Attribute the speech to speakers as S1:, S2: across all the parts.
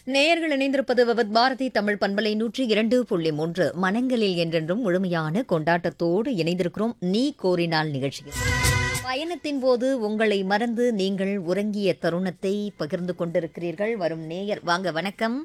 S1: நேயர்கள் இணைந்திருப்பது விவத் பாரதி தமிழ் பண்பலை நூற்றி இரண்டு புள்ளி மூன்று மனங்களில் என்றென்றும் முழுமையான கொண்டாட்டத்தோடு இணைந்திருக்கிறோம் நீ கோரினால் நிகழ்ச்சியில் பயணத்தின் போது உங்களை மறந்து நீங்கள் உறங்கிய தருணத்தை பகிர்ந்து கொண்டிருக்கிறீர்கள் வரும் நேயர் வாங்க வணக்கம்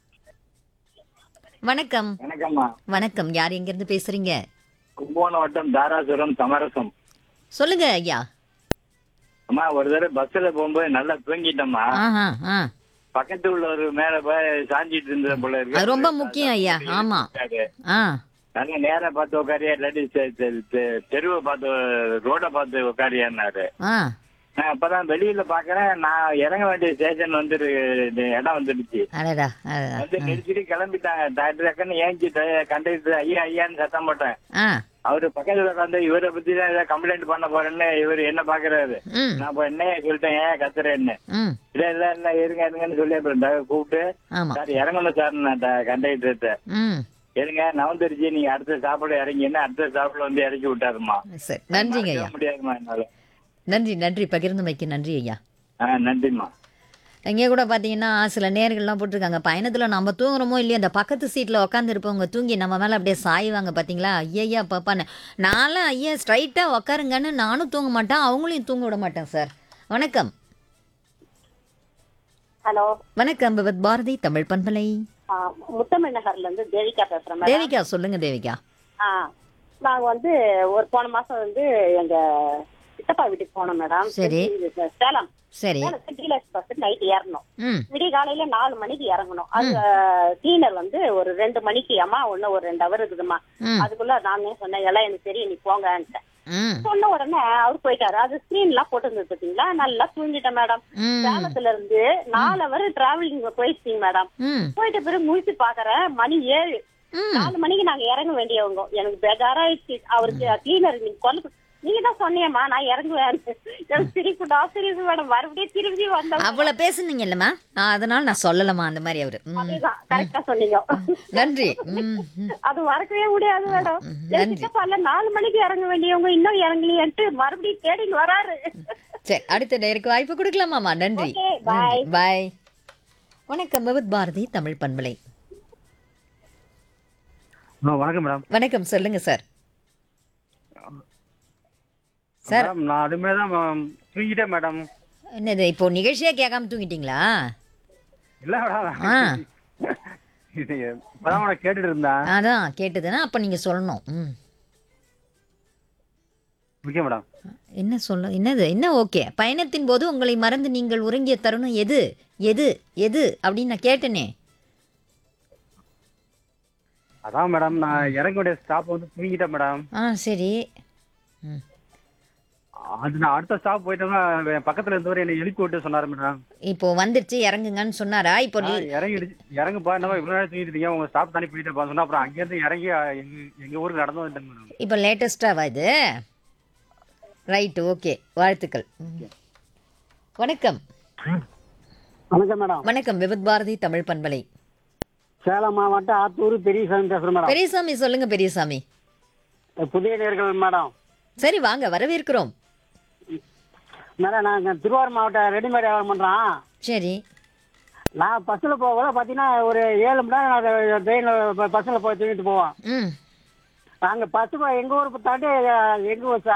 S1: வணக்கம்
S2: வணக்கம்மா
S1: வணக்கம் யார் எங்கிருந்து பேசுறீங்க
S2: கும்பகோணம் வட்டம் தாராசுரம் சமரசம்
S1: சொல்லுங்க ஐயா
S2: அம்மா ஒரு தடவை பஸ்ல போகும்போது நல்லா தூங்கிட்டோம்மா
S1: ஆஹா ஆ
S2: பக்கத்து உள்ள ஒரு மேல போய் சாஞ்சிட்டு இருந்த போல இருக்கு
S1: அது ரொம்ப முக்கியம் ஐயா ஆமா ஆ
S2: நல்லா நேரா பார்த்து உட்காரியா இல்லாட்டி தெ- தெ- தெ- தெருவை பார்த்து ரோட பார்த்து உட்காரியான்னாரு
S1: ஆ
S2: நான் அப்பதான் வெளியில பாக்குறேன் நான் இறங்க வேண்டிய ஸ்டேஷன் வந்து இடம் வந்துடுச்சு
S1: அடடா அடடா.
S2: வந்து நிறுத்திட்டு கிளம்பிட்டாங்க டாக்டர் டக்குன்னு ஏஞ்சி கண்டக்டர் ஐயா ஐயான்னு சத்தம் போட்டேன்
S1: ஆ
S2: அவரு பக்கத்துல உட்காந்து இவரை பத்தி தான் ஏதாவது கம்ப்ளைண்ட் பண்ண போறேன்னு இவர் என்ன பாக்குறாரு
S1: ம்
S2: நான் இப்ப என்ன சொல்லிட்டேன் ஏன் கத்துறேன்னு
S1: ம்
S2: இல்ல இல்ல இல்ல இருங்க இருங்கன்னு சொல்லி அப்புறம் ட- கூப்பிட்டு
S1: ஆமா
S2: சார் இறங்கணும் சார் நான் கண்டக்டர்கிட்ட
S1: ம்
S2: இருங்க நவந்தரிச்சு நீங்க அடுத்த சாப்பாடு இறங்கின்னு அடுத்த சாப்பாடு வந்து இறக்கி விட்டாருமா
S1: சரி நன்றிங்க ஐயா
S2: மறக்கவே முடியாதுமா என்னால
S1: நன்றி நன்றி பகிர்ந்தமைக்கு நன்றி ஐயா
S2: ஆ நன்றிம்மா
S1: இங்கே கூட பார்த்தீங்கன்னா சில நேர்கள்லாம் போட்டிருக்காங்க பயணத்தில் நம்ம தூங்குறோமோ இல்லையோ அந்த பக்கத்து சீட்டில் உட்காந்துருப்பவங்க தூங்கி நம்ம மேலே அப்படியே சாய்வாங்க பார்த்தீங்களா ஐயா பாப்பான்னு நான்லாம் ஐயா ஸ்ட்ரைட்டாக உட்காருங்கன்னு நானும் தூங்க மாட்டேன் அவங்களையும் தூங்க விட மாட்டேன் சார் வணக்கம்
S3: ஹலோ
S1: வணக்கம் விவத் பாரதி தமிழ் பண்பலை
S3: ஆ, முத்தமிழ் நகர்ல இருந்து தேவிகா பேசுறேன் மேடம்
S1: தேவிகா சொல்லுங்க தேவிகா
S3: ஆ நாங்க வந்து ஒரு போன மாசம் வந்து எங்க சித்தப்பா வீட்டுக்கு போனோம் மேடம்
S1: சரி.
S3: இது சேலம்
S1: சரி
S3: சேலம் டீலர்ஸ் பஸ் நைட் ஏறணும்
S1: ம்
S3: விடிய காலையில நாலு மணிக்கு இறங்கணும் அது கிளீனர் வந்து ஒரு ரெண்டு மணிக்கு அம்மா ஒண்ணு ஒரு ரெண்டு ஹவர் இருக்குதும்மா
S1: ம்
S3: அதுக்குள்ள நானே சொன்னேன் எல்லாம் எனக்கு தெரியும் நீ போங்கன்ட்டேன்
S1: ம்
S3: சொன்ன உடனே அவர் போயிட்டாரு அது ஸ்கிரீன் எல்லாம் போட்டுருந்தது பாத்தீங்களா நல்லா தூங்கிட்டேன் மேடம்
S1: ம்
S3: சேலத்துல இருந்து நாலு ஹவர் டிராவலிங் போயிடுச்சிங்க மேடம்
S1: ம்
S3: போயிட்ட பிறகு முழிச்சு பாக்குறேன் மணி ஏழு
S1: ம்
S3: நாலு மணிக்கு நாங்க இறங்க வேண்டியவங்க எனக்கு பேஜாராயிடுச்சு அவருக்கு கிளீனர் நீங்க கொல்ல நீங்க தான் சொன்னியம்மா நான் இறங்குவேன் எனக்கு சிரிப்பு சிரிப்பு மேடம் மறுபடியும் திரும்பி வந்தோம்
S1: அவ்வளோ பேசுனீங்கல்லம்மா நான் அதனால நான் சொல்லலம்மா அந்த மாதிரி அவரு ம்
S3: அதேதான் கரெக்டா சொன்னீங்க
S1: நன்றி ம் ம்
S3: அது மறக்கவே முடியாது மேடம்
S1: நன்றி.
S3: சித்தப்பால நாலு மணிக்கு இறங்க வேண்டியவங்க இன்னும் இறங்கலையன்ட்டு மறுபடியும் தேடின்னு வராரு
S1: சரி அடுத்த நேருக்கு வாய்ப்பு கொடுக்கலாமாம்மா நன்றி
S3: Okay, bye.
S1: பாய் வணக்கம் விவித் பாரதி தமிழ் பண்பலை
S4: வணக்கம் மேடம்
S1: வணக்கம் சொல்லுங்க சார் சார்
S4: மேடம் நான் அதுமே தான் மேம் தூங்கிட்டேன் மேடம்
S1: என்னது இப்போ நிகழ்ச்சியே கேட்காம தூங்கிட்டீங்களா
S4: இல்லை மேடம்
S1: ஆ
S4: இது இப்பதான் உனக்கு கேட்டுட்டு இருந்தேன்
S1: அதான் கேட்டதுன்னா அப்போ நீங்க சொல்லணும் ம்
S4: ஓகே மேடம்
S1: என்ன சொல்ல என்னது என்ன ஓகே பயணத்தின் போது உங்களை மறந்து நீங்கள் உறங்கிய தருணம் எது எது எது அப்படின்னு நான் கேட்டேனே
S4: அதான் மேடம் நான் இறங்க வேண்டிய ஸ்டாப் வந்து தூங்கிட்டேன் மேடம்
S1: ஆ சரி ம்
S4: அது நான் அடுத்த ஸ்டாப் போயிட்டோம்னா என் பக்கத்துல இருந்தவர் என்னை எழுப்பி விட்டு சொன்னாரு மேடம்
S1: இப்போ வந்துருச்சு இறங்குங்கன்னு சொன்னாரா இப்போ
S4: ஆ,
S1: நீ-
S4: இறங்கி இறங்குப்பா என்னவா இவ்வளவு நேரம் தூங்கிட்டு இருக்கீங்க உங்க ஸ்டாப் தானே போயிட்டு சொன்னா அப்புறம் அங்கேருந்து இறங்கி எங்க எங்க ஊருக்கு நடந்து வந்துட்டேன் மேடம்
S1: இப்போ லேட்டஸ்டாவா இது ரைட்டு ஓகே வாழ்த்துக்கள் ம். வணக்கம்
S5: வணக்கம் மேடம்
S1: வணக்கம் விவித் பாரதி தமிழ் பண்பலை
S5: சேலம் மாவட்டம் ஆத்தூர் பெரியசாமி பேசுறேன் மேடம்
S1: பெரியசாமி சொல்லுங்க பெரியசாமி
S5: புதிய நேர்கள் மேடம்
S1: சரி வாங்க வரவேற்கிறோம்
S5: மேடம் நாங்கள் திருவாரூர் மாவட்டம் ரெடிமேட் வியாபாரம் பண்ணுறோம்
S1: சரி
S5: நான் பஸ்ஸில் போகல பார்த்தீங்கன்னா ஒரு ஏழு மணி நேரம் நான் ட்ரெயினில் பஸ்ஸில் போய் தூங்கிட்டு போவோம்
S1: ம்
S5: நாங்கள் பஸ் எங்கள் ஊர் தாண்டி எங்கள் ஊர்